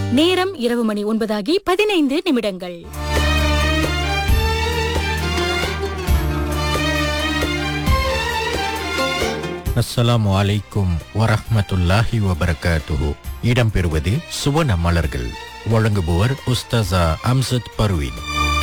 நேரம் இரவு மணி ஒன்பதாகி பதினைந்து நிமிடங்கள் அஸ்ஸலாமு அலைக்கும் வரஹ்மத்துல்லாஹி வபரகாத்துஹு இடம்பெறுவது சுவன மலர்கள் வழங்குபவர் உஸ்தாசா அம்சத் பர்வீன்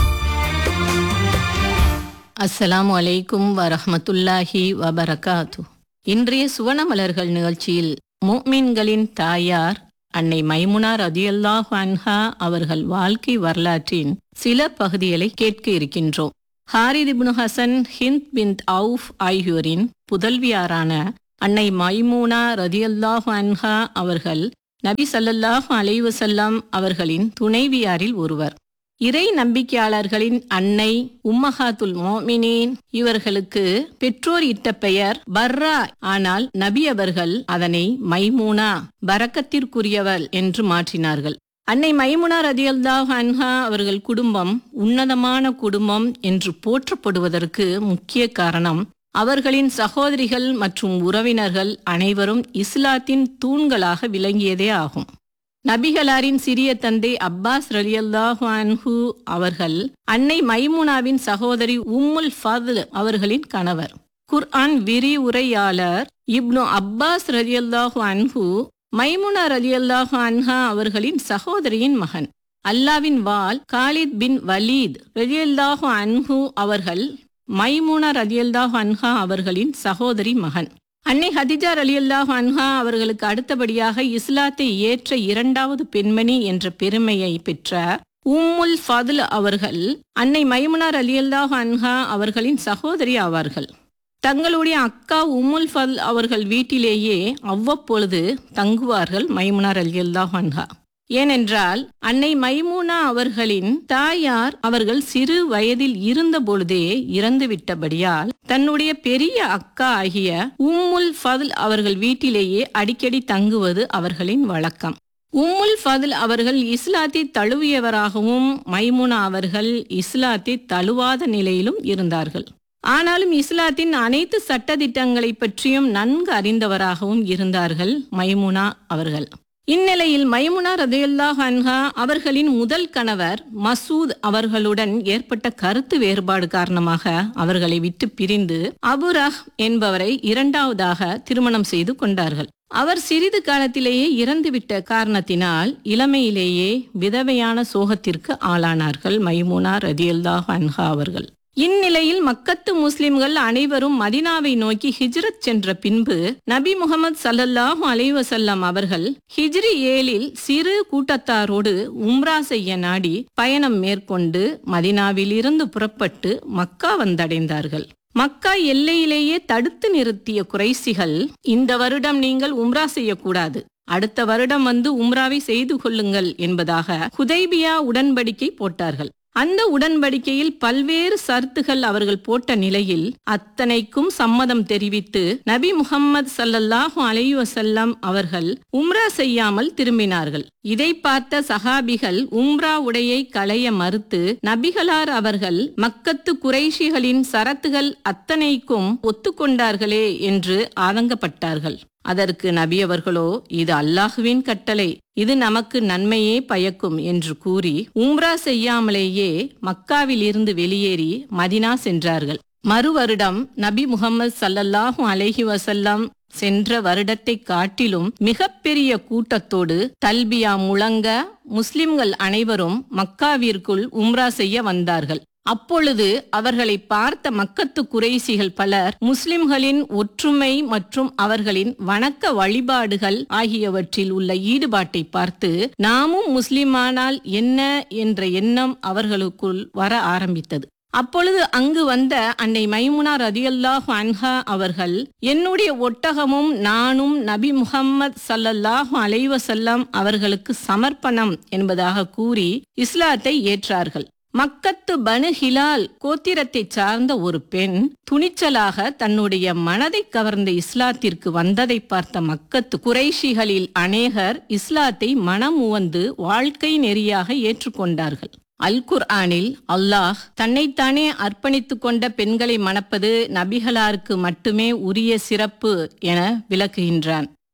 அஸ்ஸலாமு அலைக்கும் வரஹ்மத்துல்லாஹி வபரகாத்து இன்றைய சுவனமலர்கள் நிகழ்ச்சியில் முஃமின்களின் தாயார் அன்னை மைமுனா ரதியல்லாஹு அன்ஹா அவர்கள் வாழ்க்கை வரலாற்றின் சில பகுதிகளை கேட்க இருக்கின்றோம் Harith ibn Hasan Hind bin Awf ஆகியோரின் புதல்வியாரான அன்னை மைமூனா ரதியல்லாஹு அன்ஹா அவர்கள் நபி ஸல்லல்லாஹு அலைஹி வஸல்லம் அவர்களின் துணைவியாரில் ஒருவர் இறை நம்பிக்கையாளர்களின் அன்னை உம்மஹாத்துல் மோமினீன் இவர்களுக்கு பெற்றோர் இட்ட பெயர் பர்ரா ஆனால் நபி அவர்கள் அதனை மைமூனா பரக்கத்திற்குரியவள் என்று மாற்றினார்கள் அன்னை மைமுனா ரதியல்லாஹு அன்ஹா அவர்கள் குடும்பம் உன்னதமான குடும்பம் என்று போற்றப்படுவதற்கு முக்கிய காரணம் அவர்களின் சகோதரிகள் மற்றும் உறவினர்கள் அனைவரும் இஸ்லாத்தின் தூண்களாக விளங்கியதே ஆகும் நபிகளாரின் சிறிய தந்தை அப்பாஸ் ரலியல்லாஹு அன்ஹு அவர்கள் அன்னை மைமுனாவின் சகோதரி உம்முல் ஃபதுல் அவர்களின் கணவர் குர்ஆன் விரிவுரையாளர் இப்னு அப்பாஸ் ரலியல்லாஹு அன்ஹு மைமுனா ரலியல்லாஹு அன்ஹா அவர்களின் சகோதரியின் மகன் அல்லாவின் வால் காலித் பின் வலீத் ரலியல்லாஹு அன்ஹு அவர்கள் மைமுனா ரலியல்லாஹு அன்ஹா அவர்களின் சகோதரி மகன் அன்னை ஹதிஜா ரலியல்லாஹு அன்ஹா அவர்களுக்கு அடுத்தபடியாக இஸ்லாத்தை ஏற்ற இரண்டாவது பெண்மணி என்ற பெருமையை பெற்ற உம்முல் ஃபதுல் அவர்கள் அன்னை மைமுனார் ரலியல்லாஹு அன்ஹா அவர்களின் சகோதரி ஆவார்கள் தங்களுடைய அக்கா உம்முல் ஃபதுல் அவர்கள் வீட்டிலேயே அவ்வப்பொழுது தங்குவார்கள் மைமுனார் ரலியல்லாஹு அன்ஹா ஏனென்றால் அன்னை மைமூனா அவர்களின் தாயார் அவர்கள் சிறு வயதில் இருந்த பொழுதே இறந்துவிட்டபடியால் தன்னுடைய பெரிய அக்கா ஆகிய உம்முல் ஃபதுல் அவர்கள் வீட்டிலேயே அடிக்கடி தங்குவது அவர்களின் வழக்கம் உம்முல் ஃபதுல் அவர்கள் இஸ்லாத்தை தழுவியவராகவும் மைமுனா அவர்கள் இஸ்லாத்தை தழுவாத நிலையிலும் இருந்தார்கள் ஆனாலும் இஸ்லாத்தின் அனைத்து சட்டதிட்டங்களை பற்றியும் நன்கு அறிந்தவராகவும் இருந்தார்கள் மைமுனா அவர்கள் இந்நிலையில் மைமுனா ரதையுல்லாஹ் அன்ஹா அவர்களின் முதல் கணவர் மசூத் அவர்களுடன் ஏற்பட்ட கருத்து வேறுபாடு காரணமாக அவர்களை விட்டு பிரிந்து அபுரஹ் என்பவரை இரண்டாவதாக திருமணம் செய்து கொண்டார்கள் அவர் சிறிது காலத்திலேயே இறந்துவிட்ட காரணத்தினால் இளமையிலேயே விதவையான சோகத்திற்கு ஆளானார்கள் மைமுனா ரதியுல்லாஹ் அன்ஹா அவர்கள் இந்நிலையில் மக்கத்து முஸ்லிம்கள் அனைவரும் மதினாவை நோக்கி ஹிஜ்ரத் சென்ற பின்பு நபி முகமது சல்லல்லாஹு அலைவசல்லம் அவர்கள் ஹிஜ்ரி ஏழில் சிறு கூட்டத்தாரோடு உம்ரா செய்ய நாடி பயணம் மேற்கொண்டு மதினாவிலிருந்து புறப்பட்டு மக்கா வந்தடைந்தார்கள் மக்கா எல்லையிலேயே தடுத்து நிறுத்திய குறைசிகள் இந்த வருடம் நீங்கள் உம்ரா செய்யக்கூடாது அடுத்த வருடம் வந்து உம்ராவை செய்து கொள்ளுங்கள் என்பதாக ஹுதைபியா உடன்படிக்கை போட்டார்கள் அந்த உடன்படிக்கையில் பல்வேறு சர்த்துகள் அவர்கள் போட்ட நிலையில் அத்தனைக்கும் சம்மதம் தெரிவித்து நபி முகம்மது சல்லல்லாஹு அலைஹி வஸல்லம் அவர்கள் உம்ரா செய்யாமல் திரும்பினார்கள் இதை பார்த்த சஹாபிகள் உம்ரா உடையை களைய மறுத்து நபிகளார் அவர்கள் மக்கத்து குறைஷிகளின் சரத்துகள் அத்தனைக்கும் ஒத்துக்கொண்டார்களே என்று ஆதங்கப்பட்டார்கள் அதற்கு நபி அவர்களோ இது அல்லாஹுவின் கட்டளை இது நமக்கு நன்மையே பயக்கும் என்று கூறி உம்ரா செய்யாமலேயே மக்காவில் இருந்து வெளியேறி மதினா சென்றார்கள் மறு வருடம் நபி முகமது சல்லல்லாஹு அலைஹி வசல்லம் சென்ற வருடத்தை காட்டிலும் மிகப்பெரிய கூட்டத்தோடு தல்பியா முழங்க முஸ்லிம்கள் அனைவரும் மக்காவிற்குள் உம்ரா செய்ய வந்தார்கள் அப்பொழுது அவர்களை பார்த்த மக்கத்து குறைசிகள் பலர் முஸ்லிம்களின் ஒற்றுமை மற்றும் அவர்களின் வணக்க வழிபாடுகள் ஆகியவற்றில் உள்ள ஈடுபாட்டை பார்த்து நாமும் முஸ்லிமானால் என்ன என்ற எண்ணம் அவர்களுக்குள் வர ஆரம்பித்தது அப்பொழுது அங்கு வந்த அன்னை மைமுனா ரதியல்லாஹு அன்ஹா அவர்கள் என்னுடைய ஒட்டகமும் நானும் நபி முகம்மது சல்லல்லாஹு அலைவசல்லம் அவர்களுக்கு சமர்ப்பணம் என்பதாக கூறி இஸ்லாத்தை ஏற்றார்கள் மக்கத்து பனு ஹிலால் கோத்திரத்தை சார்ந்த ஒரு பெண் துணிச்சலாக தன்னுடைய மனதை கவர்ந்த இஸ்லாத்திற்கு வந்ததை பார்த்த மக்கத்து குறைஷிகளில் அநேகர் இஸ்லாத்தை மனம் உவந்து வாழ்க்கை நெறியாக ஏற்றுக்கொண்டார்கள் அல் குர்ஆனில் அல்லாஹ் தன்னைத்தானே அர்ப்பணித்துக் கொண்ட பெண்களை மணப்பது நபிகளாருக்கு மட்டுமே உரிய சிறப்பு என விளக்குகின்றான்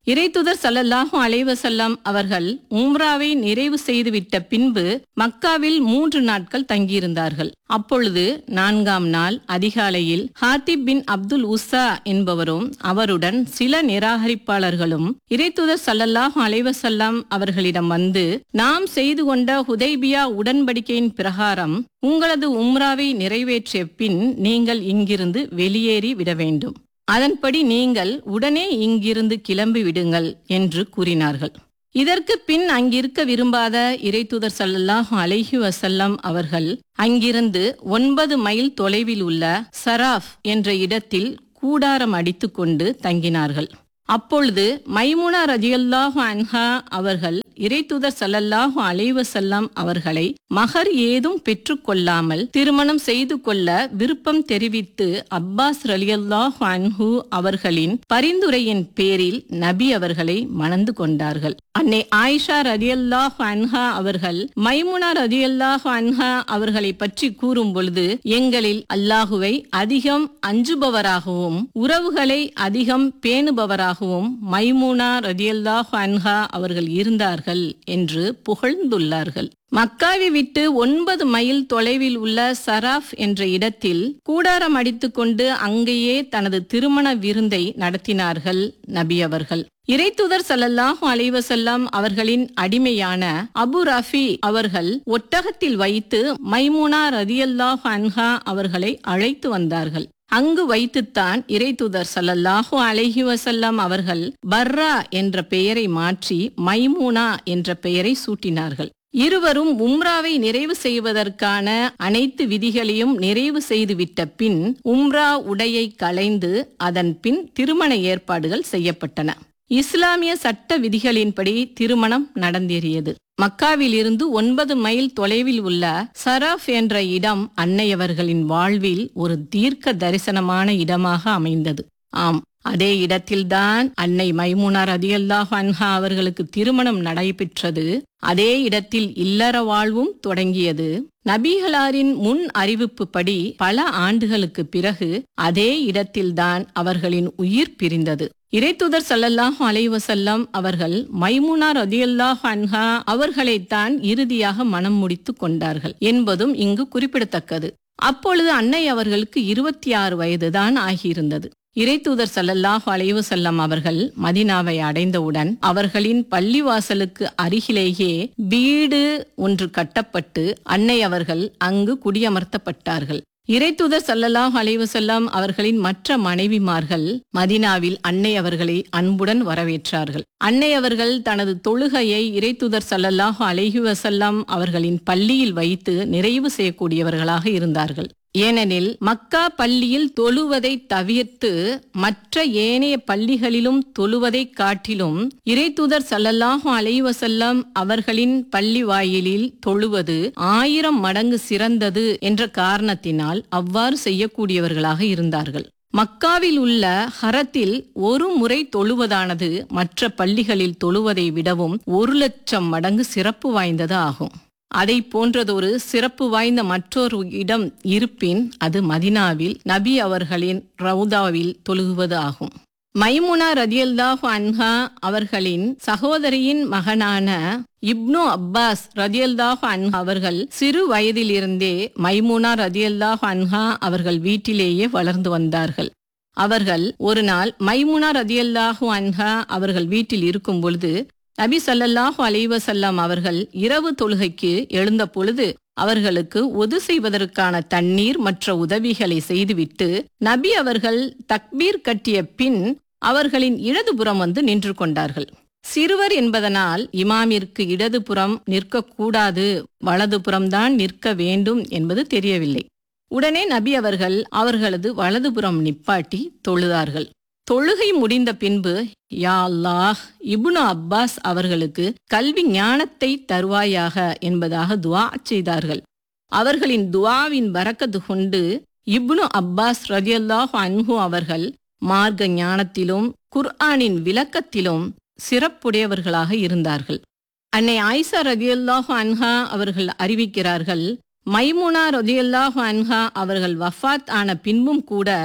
இறைத்துதர் ஸல்லல்லாஹு அலைஹி வஸல்லம் அவர்கள் உம்ராவை நிறைவு செய்துவிட்ட பின்பு மக்காவில் மூன்று நாட்கள் தங்கியிருந்தார்கள் அப்பொழுது நான்காம் நாள் அதிகாலையில் ஹாத்திப் பின் அப்துல் உஸா என்பவரும் அவருடன் சில நிராகரிப்பாளர்களும் இறைத்துதர் ஸல்லல்லாஹு அலைஹி வஸல்லம் அவர்களிடம் வந்து நாம் செய்து கொண்ட ஹுதைபியா உடன்படிக்கையின் பிரகாரம் உங்களது உம்ராவை நிறைவேற்றிய பின் நீங்கள் இங்கிருந்து வெளியேறி விட வேண்டும் அதன்படி நீங்கள் உடனே இங்கிருந்து கிளம்பி விடுங்கள் என்று கூறினார்கள் இதற்கு பின் அங்கிருக்க விரும்பாத இறைத்தூதர் ஸல்லல்லாஹு அலைஹி வஸல்லம் அவர்கள் அங்கிருந்து ஒன்பது மைல் தொலைவில் உள்ள சராஃப் என்ற இடத்தில் கூடாரம் அடித்துக்கொண்டு தங்கினார்கள் அப்பொழுது மைமுனா ரஜியல்லாஹு அன்ஹா அவர்கள் இறைத்துதர் ஸல்லல்லாஹு அலைஹி வஸல்லம் அவர்களை மகர் ஏதும் பெற்றுக்கொள்ளாமல் திருமணம் செய்து கொள்ள விருப்பம் தெரிவித்து அப்பாஸ் ரலியல்லாஹு அன்ஹு அவர்களின் பரிந்துரையின் பேரில் நபி அவர்களை மணந்து கொண்டார்கள் அன்னை ஆயிஷா ரதியல்லாஹு அன்ஹா அவர்கள் மைமுனா ரதியல்லாஹு அன்ஹா அவர்களை பற்றி கூறும் பொழுது எங்களில் அல்லாஹுவை அதிகம் அஞ்சுபவராகவும் உறவுகளை அதிகம் பேணுபவராகவும் மைமுனா ரதியல்லாஹு அன்ஹா அவர்கள் இருந்தார்கள் என்று புகழ்ந்துள்ளார்கள் மக்காவை விட்டு ஒன்பது மைல் தொலைவில் உள்ள சராஃப் என்ற இடத்தில் கூடாரம் அடித்துக்கொண்டு அங்கேயே தனது திருமண விருந்தை நடத்தினார்கள் நபி அவர்கள் இறைத்துதர் ஸல்லல்லாஹு அலைஹி வஸல்லம் அவர்களின் அடிமையான அபு ரஃபி அவர்கள் ஒட்டகத்தில் வைத்து மைமுனா ரதியல்லாஹு அன்ஹா அவர்களை அழைத்து வந்தார்கள் அங்கு வைத்துத்தான் இறைத்துதர் ஸல்லல்லாஹு அலைஹி வஸல்லம் அவர்கள் பர்ரா என்ற பெயரை மாற்றி மைமூனா என்ற பெயரை சூட்டினார்கள் இருவரும் உம்ராவை நிறைவு செய்வதற்கான அனைத்து விதிகளையும் நிறைவு செய்துவிட்ட பின் உம்ரா உடையை களைந்து அதன் பின் திருமண ஏற்பாடுகள் செய்யப்பட்டன இஸ்லாமிய சட்ட விதிகளின்படி திருமணம் நடந்தேறியது மக்காவில் இருந்து ஒன்பது மைல் தொலைவில் உள்ள சராஃப் என்ற இடம் அன்னையவர்களின் வாழ்வில் ஒரு தீர்க்க தரிசனமான இடமாக அமைந்தது ஆம் அதே இடத்தில்தான் அன்னை மைமுனா ரதியல்லாஹு அன்ஹா அவர்களுக்கு திருமணம் நடைபெற்றது அதே இடத்தில் இல்லற வாழ்வும் தொடங்கியது நபிகளாரின் முன் அறிவிப்புப்படி பல ஆண்டுகளுக்கு பிறகு அதே இடத்தில்தான் அவர்களின் உயிர் பிரிந்தது இறைத்துதர் ஸல்லல்லாஹு அலைஹி வஸல்லம் அவர்கள் மைமுனா ரதியல்லாஹு அன்ஹா அவர்களைத்தான் இறுதியாக மனம் முடித்து கொண்டார்கள் என்பதும் இங்கு குறிப்பிடத்தக்கது அப்பொழுது அன்னை அவர்களுக்கு இருபத்தி ஆறு வயதுதான் ஆகியிருந்தது இறைத்தூதர் ஸல்லல்லாஹு அலைஹி வஸல்லம் அவர்கள் மதினாவை அடைந்தவுடன் அவர்களின் பள்ளிவாசலுக்கு அருகிலேயே வீடு ஒன்று கட்டப்பட்டு அன்னை அவர்கள் அங்கு குடியமர்த்தப்பட்டார்கள் இறைத்தூதர் ஸல்லல்லாஹு அலைஹி வஸல்லம் அவர்களின் மற்ற மனைவிமார்கள் மதினாவில் அன்னை அவர்களை அன்புடன் வரவேற்றார்கள் அன்னை அவர்கள் தனது தொழுகையை இறைத்தூதர் ஸல்லல்லாஹு அலைஹி வஸல்லம் அவர்களின் பள்ளியில் வைத்து நிறைவு செய்யக்கூடியவர்களாக இருந்தார்கள் ஏனெனில் மக்கா பள்ளியில் தொழுவதை தவிர்த்து மற்ற ஏனைய பள்ளிகளிலும் தொழுவதை காட்டிலும் இறைத்தூதர் ஸல்லல்லாஹு அலைஹி வஸல்லம் அவர்களின் பள்ளி வாயிலில் தொழுவது ஆயிரம் மடங்கு சிறந்தது என்ற காரணத்தினால் அவ்வாறு செய்யக்கூடியவர்களாக இருந்தார்கள் மக்காவில் உள்ள ஹரத்தில் ஒரு முறை தொழுவதானது மற்ற பள்ளிகளில் தொழுவதை விடவும் ஒரு லட்சம் மடங்கு சிறப்பு வாய்ந்தது ஆகும் அதை போன்றதொரு சிறப்பு வாய்ந்த மற்றொரு இடம் இருப்பின் அது மதினாவில் நபி அவர்களின் ரவுதாவில் தொழுகுவது ஆகும் மைமுனா ரதியல்லாஹு அன்ஹா அவர்களின் சகோதரியின் மகனான இப்னு அப்பாஸ் ரதியல்லாஹு அன்ஹா அவர்கள் சிறு வயதிலிருந்தே மைமுனா ரதியல்லாஹு அன்ஹா அவர்கள் வீட்டிலேயே வளர்ந்து வந்தார்கள் அவர்கள் ஒரு நாள் மைமுனா ரதியல்லாஹு அன்ஹா அவர்கள் வீட்டில் இருக்கும் பொழுது நபி ஸல்லல்லாஹு அலைஹி வஸல்லம் அவர்கள் இரவு தொழுகைக்கு எழுந்த பொழுது அவர்களுக்கு ஒது செய்வதற்கான தண்ணீர் மற்ற உதவிகளை செய்துவிட்டு நபி அவர்கள் தக்பீர் கட்டிய பின் அவர்களின் இடதுபுறம் வந்து நின்று கொண்டார்கள் சிறுவர் என்பதனால் இமாமிற்கு இடதுபுறம் நிற்கக்கூடாது வலதுபுறம்தான் நிற்க வேண்டும் என்பது தெரியவில்லை உடனே நபி அவர்கள் அவர்களது வலதுபுறம் நிப்பாட்டி தொழுதார்கள் தொழுகை முடிந்த பின்பு யா அல்லாஹ் இப்னு அப்பாஸ் அவர்களுக்கு கல்வி ஞானத்தை தருவாயாக என்பதாக துவா செய்தார்கள் அவர்களின் துவாவின் பரக்கத்து கொண்டு இப்னு அப்பாஸ் ரதியல்லாஹு அன்ஹு அவர்கள் மார்க்க ஞானத்திலும் குர்ஆனின் விளக்கத்திலும் சிறப்புடையவர்களாக இருந்தார்கள் அன்னை ஆயிஷா ரதியல்லாஹு அன்ஹா அவர்கள் அறிவிக்கிறார்கள் மைமுனா ரதியல்லாஹு அன்ஹா அவர்கள் வஃபாத் ஆன பின்பும் கூட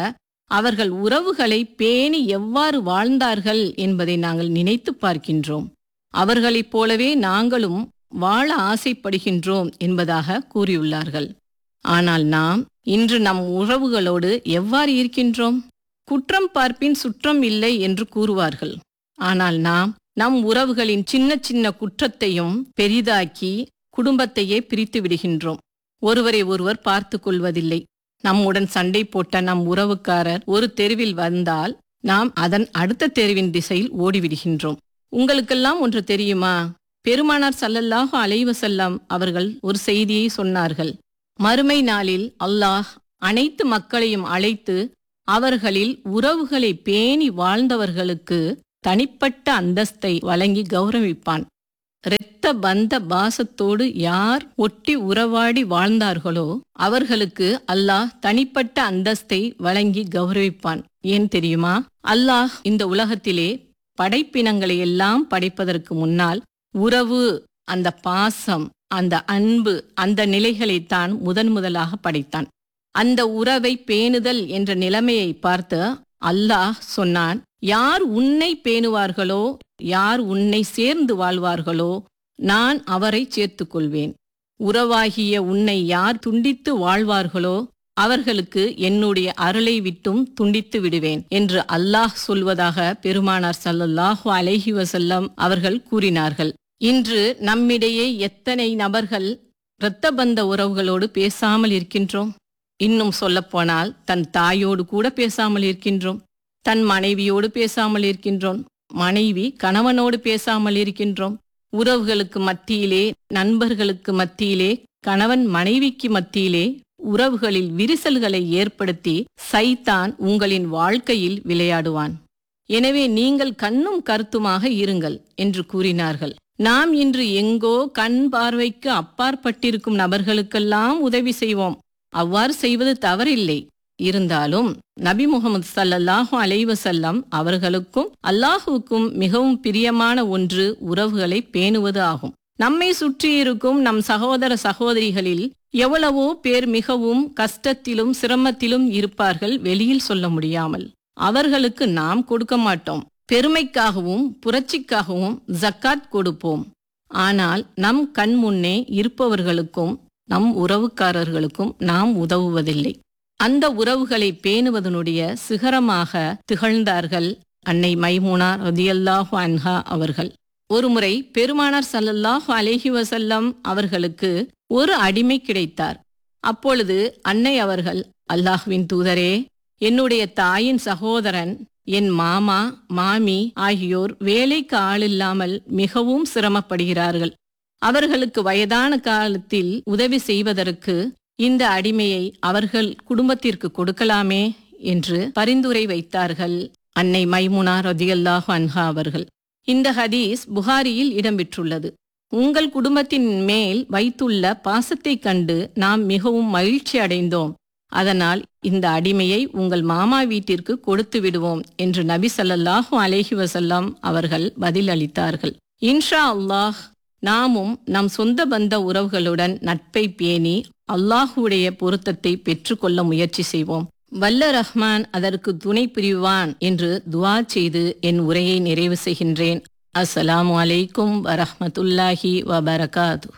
அவர்கள் உறவுகளை பேணி எவ்வாறு வாழ்ந்தார்கள் என்பதை நாங்கள் நினைத்து பார்க்கின்றோம் அவர்களைப் போலவே நாங்களும் வாழ ஆசைப்படுகின்றோம் என்பதாக கூறியுள்ளார்கள் ஆனால் நாம் இன்று நம் உறவுகளோடு எவ்வாறு இருக்கின்றோம் குற்றம் பார்ப்பின் சுற்றம் இல்லை என்று கூறுவார்கள் ஆனால் நாம் நம் உறவுகளின் சின்ன சின்ன குற்றத்தையும் பெரிதாக்கி குடும்பத்தையே பிரித்து விடுகின்றோம் ஒருவரை ஒருவர் பார்த்து கொள்வதில்லை நம்முடன் சண்டை போட்ட நம் உறவுக்காரர் ஒரு தெருவில் வந்தால் நாம் அதன் அடுத்த தெருவின் திசையில் ஓடிவிடுகின்றோம் உங்களுக்கெல்லாம் ஒன்று தெரியுமா பெருமானார் சல்லல்லாஹு அலைவசல்லம் அவர்கள் ஒரு செய்தியை சொன்னார்கள் மறுமை நாளில் அல்லாஹ் அனைத்து மக்களையும் அழைத்து அவர்களில் உறவுகளை பேணி வாழ்ந்தவர்களுக்கு தனிப்பட்ட அந்தஸ்தை வழங்கி கௌரவிப்பான் இரத்த பந்த பாசத்தோடு யார் ஒட்டி உறவாடி வாழ்ந்தார்களோ அவர்களுக்கு அல்லாஹ் தனிப்பட்ட அந்தஸ்தை வழங்கி கௌரவிப்பான் ஏன் தெரியுமா அல்லாஹ் இந்த உலகத்திலே படைப்பினங்களை எல்லாம் படைப்பதற்கு முன்னால் உறவு அந்த பாசம் அந்த அன்பு அந்த நிலைகளைத்தான் முதன் முதலாக படைத்தான் அந்த உறவை பேணுதல் என்ற நிலைமையை பார்த்து அல்லாஹ் சொன்னான் யார் உன்னை பேணுவார்களோ யார் உன்னை சேர்ந்து வாழ்வார்களோ நான் அவரை சேர்த்துக் கொள்வேன் உறவாகிய உன்னை யார் துண்டித்து வாழ்வார்களோ அவர்களுக்கு என்னுடைய அருளை விட்டும் துண்டித்து விடுவேன் என்று அல்லாஹ் சொல்வதாக பெருமானார் சல்லல்லாஹு அலைஹி வசல்லம் அவர்கள் கூறினார்கள் இன்று நம்மிடையே எத்தனை நபர்கள் இரத்தபந்த உறவுகளோடு பேசாமல் இருக்கின்றோம் இன்னும் சொல்லப்போனால் தன் தாயோடு கூட பேசாமல் இருக்கின்றோம் தன் மனைவியோடு பேசாமல் இருக்கின்றோம் மனைவி கணவனோடு பேசாமல் இருக்கின்றோம் உறவுகளுக்கு மத்தியிலே நண்பர்களுக்கு மத்தியிலே கணவன் மனைவிக்கு மத்தியிலே உறவுகளில் விரிசல்களை ஏற்படுத்தி சைத்தான் உங்களின் வாழ்க்கையில் விளையாடுவான் எனவே நீங்கள் கண்ணும் கருத்துமாக இருங்கள் என்று கூறினார்கள் நாம் இன்று எங்கோ கண் பார்வைக்கு அப்பாற்பட்டிருக்கும் நபர்களுக்கெல்லாம் உதவி செய்வோம் அவ்வாறு செய்வது தவறில்லை இருந்தாலும் நபி முகமது சல்லல்லாஹு அலைவசல்லம் அவர்களுக்கும் அல்லாஹுவுக்கும் மிகவும் பிரியமான ஒன்று உறவுகளை பேணுவது ஆகும் நம்மை சுற்றியிருக்கும் நம் சகோதர சகோதரிகளில் எவ்வளவோ பேர் மிகவும் கஷ்டத்திலும் சிரமத்திலும் இருப்பார்கள் வெளியில் சொல்ல முடியாமல் அவர்களுக்கு நாம் கொடுக்க மாட்டோம் பெருமைக்காகவும் புரட்சிக்காகவும் ஜக்காத் கொடுப்போம் ஆனால் நம் கண் முன்னே இருப்பவர்களுக்கும் நம் உறவுக்காரர்களுக்கும் நாம் உதவுவதில்லை அந்த உறவுகளை பேணுவதனுடைய சிகரமாக திகழ்ந்தார்கள் அன்னை மைமுனா ரதியல்லாஹு அன்ஹா அவர்கள் ஒருமுறை பெருமானார் சல்லல்லாஹு அலைஹி வசல்லம் அவர்களுக்கு ஒரு அடிமை கிடைத்தார் அப்பொழுது அன்னை அவர்கள் அல்லாஹ்வின் தூதரே என்னுடைய தாயின் சகோதரன் என் மாமா மாமி ஆகியோர் வேலைக்கு ஆளில்லாமல் மிகவும் சிரமப்படுகிறார்கள் அவர்களுக்கு வயதான காலத்தில் உதவி செய்வதற்கு இந்த அடிமையை அவர்கள் குடும்பத்திற்கு கொடுக்கலாமே என்று பரிந்துரை வைத்தார்கள் அன்னை மைமுனா ரதியல்லாஹு அன்ஹா அவர்கள் இந்த ஹதீஸ் புகாரியில் இடம்பெற்றுள்ளது உங்கள் குடும்பத்தின் மேல் வைத்துள்ள பாசத்தைக் கண்டு நாம் மிகவும் மகிழ்ச்சி அடைந்தோம் அதனால் இந்த அடிமையை உங்கள் மாமா வீட்டிற்கு கொடுத்து விடுவோம் என்று நபி ஸல்லல்லாஹு அலைஹி வஸல்லம் அவர்கள் பதில் அளித்தார்கள் இன்ஷா அல்லாஹ் நாமும் நம் சொந்த பந்த உறவுகளுடன் நட்பை பேணி அல்லாஹுடைய பொருத்தத்தை பெற்றுக்கொள்ள முயற்சி செய்வோம் வல்ல ரஹ்மான் அதற்கு துணை புரிவான் என்று துவா செய்து என் உரையை நிறைவு செய்கின்றேன் அஸ்ஸலாமு அலைக்கும் வரஹ்மத்துல்லாஹி வபரகாத்து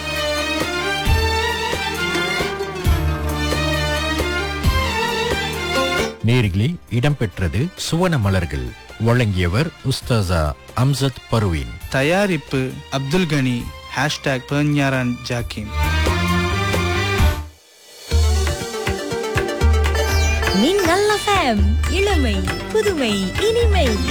நேர்களே இடம்பெற்றது சுவன மலர்கள் வழங்கியவர் உஸ்தாசா அம்சத் பர்வீன் தயாரிப்பு அப்துல் கனி ஹேஷ்டாக் பெர்ஞாரான் ஜாக்கிம் மின்னல் எஃப்எம் இளமை புதுமை இனிமை